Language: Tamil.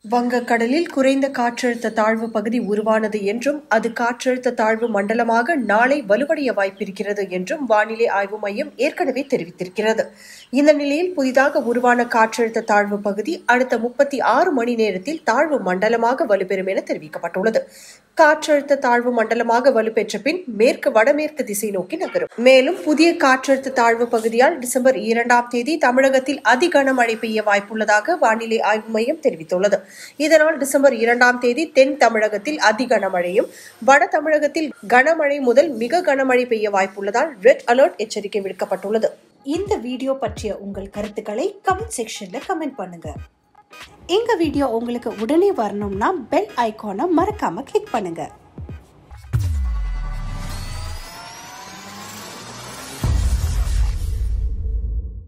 வங்கக்கடலில் குறைந்த காற்றழுத்த தாழ்வு பகுதி உருவானது என்றும் அது காற்றழுத்த தாழ்வு மண்டலமாக நாளை வலுவடைய வாய்ப்பிருக்கிறது என்றும் வானிலை ஆய்வு மையம் ஏற்கனவே தெரிவித்திருக்கிறது இந்த நிலையில் புதிதாக உருவான காற்றழுத்த தாழ்வு பகுதி அடுத்த முப்பத்தி ஆறு மணி நேரத்தில் தாழ்வு மண்டலமாக வலுப்பெறும் என தெரிவிக்கப்பட்டுள்ளது காற்றழுத்த தாழ்வு மண்டலமாக வலுப்பெற்ற பின் மேற்கு வடமேற்கு திசை நோக்கி நகரும் மேலும் புதிய காற்றழுத்த தாழ்வு பகுதியால் டிசம்பர் இரண்டாம் தேதி தமிழகத்தில் அதி கனமழை பெய்ய வாய்ப்புள்ளதாக வானிலை ஆய்வு மையம் தெரிவித்துள்ளது இதனால் டிசம்பர் இரண்டாம் தேதி தென் தமிழகத்தில் அதி கனமழையும் வட தமிழகத்தில் கனமழை முதல் மிக கனமழை பெய்ய வாய்ப்புள்ளதால் ரெட் அலர்ட் எச்சரிக்கை விடுக்கப்பட்டுள்ளது இந்த வீடியோ பற்றிய உங்கள் கருத்துக்களை கமெண்ட் செக்ஷன்ல கமெண்ட் பண்ணுங்க எங்க வீடியோ உங்களுக்கு உடனே வரணும்னா பெல் ஐகானை மறக்காம கிளிக் பண்ணுங்க